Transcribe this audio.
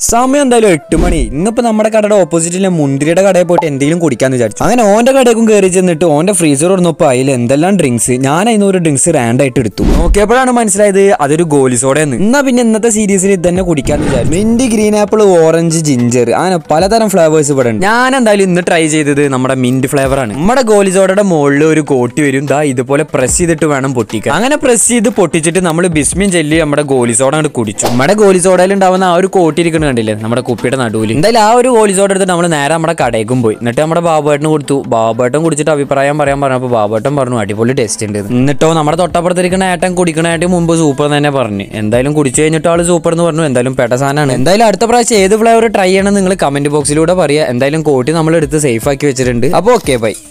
സമയം എന്തായാലും എട്ട് മണി ഇന്നിപ്പോ നമ്മുടെ കടയുടെ ഓപ്പോസിറ്റിലെ മുന്തിരിയുടെ കടയിൽ പോയിട്ട് എന്തെങ്കിലും കുടിക്കാന്ന് വിചാരിച്ചു അങ്ങനെ ഓന്റെ കടയിലേക്കും കയറി ചെന്നിട്ട് ഓന്റെ ഫ്രീസർ തുറന്നപ്പോ അതിൽ എന്തെല്ലാം ഡ്രിങ്ക്സ് ഞാൻ അതിന് ഒരു ഡ്രിങ്ക്സ് റാൻഡ് ആയിട്ട് എടുത്തു നോക്കിയപ്പോഴാണ് മനസ്സിലായത് അതൊരു ഗോലി സോഡയെന്ന് എന്നാ പിന്നെ ഇന്നത്തെ സീരീസിൽ ഇത് തന്നെ കുടിക്കാന്ന് വിചാരിച്ചു mint green apple orange ginger അങ്ങനെ പലതരം ഫ്ലേവേഴ്സ് ഇവിടെ ഉണ്ട് ഞാൻ എന്തായാലും ഇന്ന് ട്രൈ ചെയ്തത് നമ്മുടെ മിന്റ് ഫ്ലേവർ ആണ് നമ്മുടെ ഗോലി സോഡയുടെ മുകളിൽ ഒരു കോട്ടി വരും ദാ ഇതുപോലെ പ്രസ് ചെയ്തിട്ട് വേണം പൊട്ടിക്കാൻ അങ്ങനെ പ്രസ് ചെയ്ത് പൊട്ടിച്ചിട്ട് നമ്മൾ ബിസ്മിൻ ചെല്ലി നമ്മുടെ ഗോലി സോഡ അങ്ങോട്ട് കുടിച്ചു നമ്മുടെ ഗോലി സോഡയിൽ ഉണ്ടാവുന്ന ആ ഒരു കോട്ടി ഇരിക്കുന്നത് കണ്ടില്ലേ നമ്മുടെ കുപ്പിയുടെ നടുവിൽ എന്തായാലും ആ ഒരു ഗോലി സോഡ എടുത്തിട്ട് നമ്മൾ നേരെ നമ്മുടെ കടയിലേക്കും പോയി എന്നിട്ട് നമ്മുടെ ബാബുവേട്ടന് കൊടുത്തു ബാബുവേട്ടൻ കുടിച്ചിട്ട് അഭിപ്രായം പറയാൻ പറഞ്ഞപ്പോൾ ബാബുവേട്ടൻ പറഞ്ഞു അടിപൊളി ടേസ്റ്റ് ഉണ്ട് എന്ന്." എന്നിട്ടോ നമ്മുടെ തൊട്ടപ്പുറത്തിരിക്കുന്ന ഏട്ടൻ കുടിക്കണായിട്ട് മുമ്പ് സൂപ്പർ എന്ന് തന്നെ പറഞ്ഞു എന്തായാലും കുടിച്ചു കഴിഞ്ഞിട്ട് ആള് സൂപ്പർ എന്ന് പറഞ്ഞു എന്തായാലും പെട്ട സാധനമാണ് എന്തായാലും അടുത്ത പ്രാവശ്യം ഏത് ഫ്ലേവർ ട്രൈ ചെയ്യണം നിങ്ങൾ കമന്റ് ബോക്സിലൂടെ പറയുക എന്തായാലും കോട്ടി നമ്മൾ എടുത്ത് സേഫ് ആക്കി വെച്ചിട്ടുണ്ട് അപ്പോൾ ഓക്കെ ബൈ